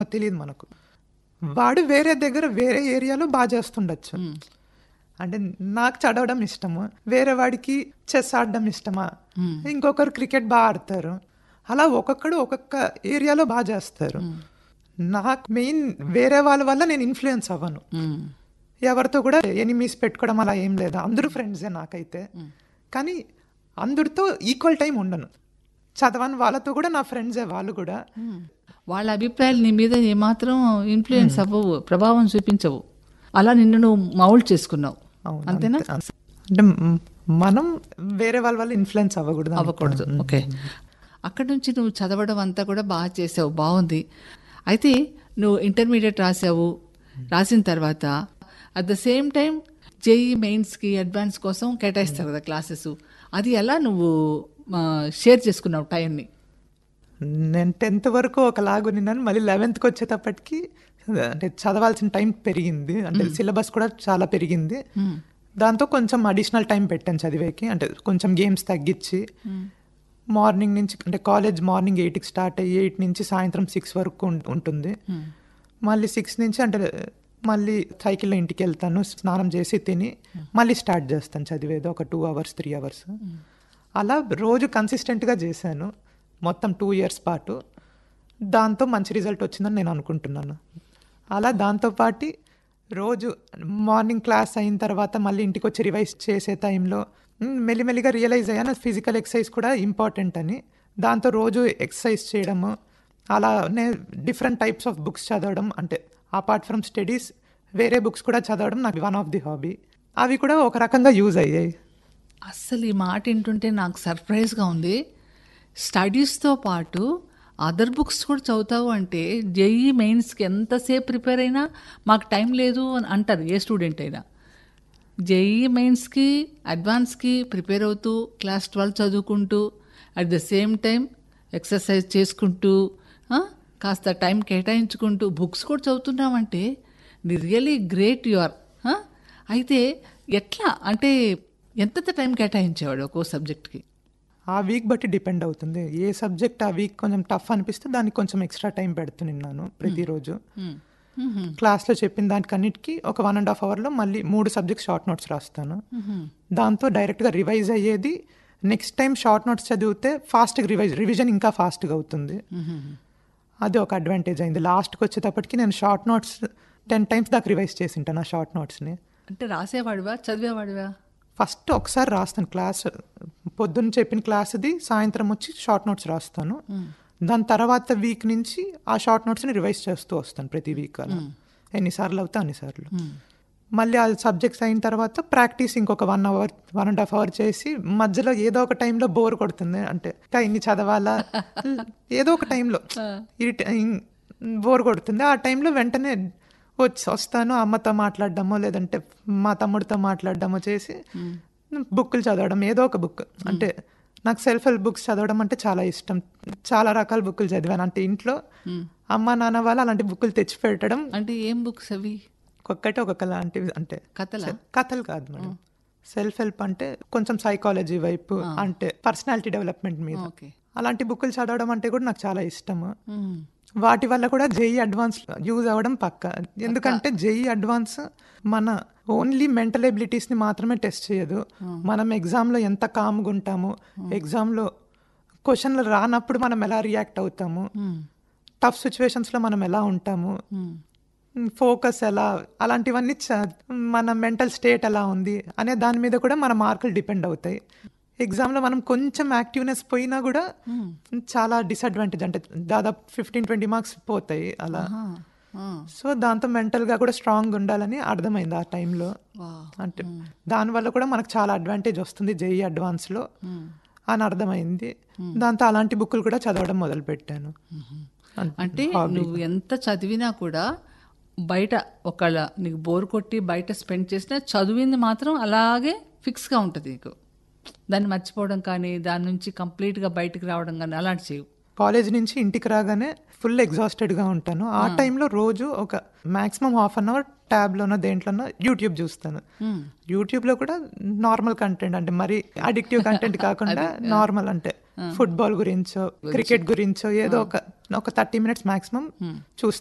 తెలియదు మనకు వాడు వేరే దగ్గర వేరే ఏరియాలో బాగా చేస్తుండొచ్చు అంటే నాకు చదవడం ఇష్టము వేరే వాడికి చెస్ ఆడడం ఇష్టమా ఇంకొకరు క్రికెట్ బాగా ఆడతారు అలా ఒక్కొక్కడు ఒక్కొక్క ఏరియాలో బాగా చేస్తారు నాకు మెయిన్ వేరే వాళ్ళ వల్ల నేను ఇన్ఫ్లుయెన్స్ అవ్వను మ్మ్. ఎవరితో కూడా ఎనిమీస్ పెట్టుకోవడం అలా ఏం లేదు అందరూ ఫ్రెండ్సే నాకైతే కానీ అందరితో ఈక్వల్ టైం ఉండను చదవని వాళ్ళతో కూడా నా ఫ్రెండ్సే వాళ్ళు కూడా వాళ్ళ అభిప్రాయాలు నీ మీద ఏమాత్రం ఇన్ఫ్లుయెన్స్ అవ్వవు ప్రభావం చూపించవు అలా నిన్ను నువ్వు మౌల్డ్ చేసుకున్నావు అవును, అంతేనా అంతే, అంతే. అంటే మ్, మనం వేరే వాళ్ళ వల్ల ఇన్ఫ్లుయెన్స్ అవ్వకూడదు అవ్వకూడదు ఓకే అక్కడి నుంచి నువ్వు చదవడం అంతా కూడా బాగా చేసావు బాగుంది అయితే నువ్వు ఇంటర్మీడియట్ రాసావు రాసిన తర్వాత at the same time JEE మెయిన్స్కి అడ్వాన్స్ కోసం కేటాయిస్తారు కదా క్లాసెస్ అది ఎలా నువ్వు షేర్ చేసుకున్నావు టైంని నేను టెన్త్ వరకు ఒకలాగు నిన్నాను మళ్ళీ లెవెన్త్కి వచ్చేటప్పటికి అంటే చదవాల్సిన టైం పెరిగింది అంటే సిలబస్ కూడా చాలా పెరిగింది దాంతో కొంచెం అడిషనల్ టైం పెట్టాను చదివేకి అంటే కొంచెం గేమ్స్ తగ్గించి మార్నింగ్ నుంచి అంటే కాలేజ్ మార్నింగ్ ఎయిట్కి స్టార్ట్ అయ్యి ఎయిట్ నుంచి సాయంత్రం సిక్స్ వరకు ఉం- ఉంటుంది మళ్ళీ సిక్స్ నుంచి అంటే మళ్ళీ సైకిల్లో ఇంటికి వెళ్తాను స్నానం చేసి తిని మళ్ళీ స్టార్ట్ చేస్తాను చదివేది ఒక టూ అవర్స్ త్రీ అవర్స్ అలా రోజు కన్సిస్టెంట్గా చేశాను మొత్తం టూ ఇయర్స్ పాటు దాంతో మంచి రిజల్ట్ వచ్చిందని నేను అనుకుంటున్నాను అలా దాంతోపాటు రోజు మార్నింగ్ క్లాస్ అయిన తర్వాత మళ్ళీ ఇంటికి వచ్చి రివైజ్ చేసే టైంలో మ్, మెల్లిమెల్లిగా రియలైజ్ అయ్యాను ఫిజికల్ ఎక్సర్సైజ్ కూడా ఇంపార్టెంట్ అని దాంతో రోజు ఎక్సర్సైజ్ చేయడము అలానే డిఫరెంట్ టైప్స్ ఆఫ్ బుక్స్ చదవడం అంటే అపార్ట్ ఫ్రమ్ స్టడీస్ వేరే బుక్స్ కూడా చదవడం నాకు వన్ ఆఫ్ ది హాబీ అవి కూడా ఒక రకంగా యూజ్ అయ్యాయి అస్సలు ఈ మాట వింటుంటే నాకు సర్ప్రైజ్గా ఉంది స్టడీస్తో పాటు అదర్ బుక్స్ కూడా చదువుతావు అంటే జేఈ మెయిన్స్కి ఎంతసేపు ప్రిపేర్ అయినా మాకు టైం లేదు అని అంటారు ఏ స్టూడెంట్ అయినా జేఈ మెయిన్స్కి అడ్వాన్స్కి ప్రిపేర్ అవుతూ క్లాస్ ట్వెల్వ్ చదువుకుంటూ at the same time exercise చేసుకుంటూ ఆ, కాస్త టైం కేటాయించుకుంటూ బుక్స్ కూడా చదువుతున్నామంటే రియలీ గ్రేట్ యు ఆర్ అయితే ఎట్లా అంటే ఎంత టైం కేటాయించేవాడు ఒక్కో సబ్జెక్ట్కి ఆ వీక్ బట్టి డిపెండ్ అవుతుంది ఏ సబ్జెక్ట్ ఆ వీక్ కొంచెం టఫ్ అనిపిస్తే దానికి కొంచెం ఎక్స్ట్రా టైం పెడుతున్నాను ప్రతిరోజు క్లాస్లో చెప్పిన దానికి అన్నిటికీ ఒక వన్ అండ్ హాఫ్ అవర్లో మళ్ళీ మూడు సబ్జెక్ట్ షార్ట్ నోట్స్ రాస్తాను దాంతో డైరెక్ట్గా రివైజ్ అయ్యేది నెక్స్ట్ టైం షార్ట్ నోట్స్ చదివితే ఫాస్ట్గా రివైజ్ రివిజన్ ఇంకా ఫాస్ట్గా అవుతుంది అది ఒక అడ్వాంటేజ్ అయింది లాస్ట్కి వచ్చేటప్పటికి నేను షార్ట్ నోట్స్ టెన్ టైమ్స్ దాకా రివైజ్ చేసింటాను ఆ షార్ట్ నోట్స్ని అంటే రాసేవాడివా చదివేవాడివా ఫస్ట్ ఒకసారి రాస్తాను క్లాస్ పొద్దున్న చెప్పిన క్లాస్ది సాయంత్రం వచ్చి షార్ట్ నోట్స్ రాస్తాను దాని తర్వాత వీక్ నుంచి ఆ షార్ట్ నోట్స్ని రివైజ్ చేస్తూ వస్తాను ప్రతి వీక్ అలా ఎన్నిసార్లు అవుతా అన్నిసార్లు మళ్ళీ ఆ సబ్జెక్ట్స్ అయిన తర్వాత ప్రాక్టీస్ ఇంకొక one hour one and half hour చేసి మధ్యలో ఏదో ఒక టైంలో బోర్ కొడుతుంది అంటే ఇంకా ఇన్ని చదవాలా ఏదో ఒక టైంలో బోర్ కొడుతుంది ఆ టైంలో వెంటనే వచ్చి వస్తాను అమ్మతో మాట్లాడడమో లేదంటే మా తమ్ముడితో మాట్లాడడమో చేసి బుక్కులు చదవడం ఏదో ఒక బుక్ అంటే నాకు సెల్ఫ్ హెల్ప్ బుక్స్ చదవడం అంటే చాలా ఇష్టం చాలా రకాల బుక్కులు చదివాను అంటే ఇంట్లో అమ్మ నాన్న వాళ్ళు అలాంటి బుక్కులు తెచ్చి పెట్టడం అంటే ఏం బుక్స్ అవి ఒక్కొక్కటి ఒక్కొక్క లాంటివి అంటే కథలా కథలు కాదు మేడం సెల్ఫ్ హెల్ప్ అంటే కొంచెం సైకాలజీ వైపు అంటే పర్సనాలిటీ డెవలప్మెంట్ మీద ఓకే అలాంటి బుక్కులు చదవడం అంటే కూడా నాకు చాలా ఇష్టము వాటి వల్ల కూడా జేఈ అడ్వాన్స్ యూజ్ అవ్వడం పక్క ఎందుకంటే జేఈ అడ్వాన్స్ మన ఓన్లీ మెంటల్ ఎబిలిటీస్ని మాత్రమే టెస్ట్ చేయదు మనం ఎగ్జామ్లో ఎంత కామ్గా ఉంటాము ఎగ్జామ్లో క్వశ్చన్లు రానప్పుడు మనం ఎలా రియాక్ట్ అవుతాము టఫ్ సిచ్యువేషన్స్లో మనం ఎలా ఉంటాము ఫోకస్ ఎలా అలాంటివన్నీ చ- మన మెంటల్ స్టేట్ ఎలా ఉంది అనే దాని మీద కూడా మన మార్కులు డిపెండ్ అవుతాయి ఎగ్జామ్లో మనం కొంచెం యాక్టివ్నెస్ పోయినా కూడా చాలా డిసడ్వాంటేజ్ అంటే దాదాపు ఫిఫ్టీన్ ట్వంటీ మార్క్స్ పోతాయి అలా సో దాంతో మెంటల్గా కూడా స్ట్రాంగ్ ఉండాలని అర్థమైంది ఆ టైంలో అంటే దానివల్ల కూడా మనకు చాలా అడ్వాంటేజ్ వస్తుంది జేఈ అడ్వాన్స్లో అని అర్థమైంది దాంతో అలాంటి బుక్కులు కూడా చదవడం మొదలుపెట్టాను అంటే నువ్వు ఎంత చదివినా కూడా బయట ఒకళ్ళ నీకు బోర్ కొట్టి బయట స్పెండ్ చేసినా చదివింది మాత్రం అలాగే ఫిక్స్గా ఉంటుంది నీకు దాన్ని మర్చిపోవడం కానీ దాని నుంచి కంప్లీట్గా బయటకు రావడం కానీ అలాంటి చేయవు కాలేజ్ నుంచి ఇంటికి రాగానే ఫుల్ ఎగ్జాస్టెడ్గా ఉంటాను ఆ టైంలో రోజు ఒక మాక్సిమం హాఫ్ అన్ అవర్ ట్యాబ్లోనో దేంట్లోనో యూట్యూబ్ చూస్తాను యూట్యూబ్లో కూడా నార్మల్ కంటెంట్ అంటే మరి అడిక్టివ్ కంటెంట్ కాకుండా నార్మల్ అంటే ఫుట్బాల్ గురించో క్రికెట్ గురించో ఏదో ఒక ఒక థర్టీ మినిట్స్ మాక్సిమం చూస్తాను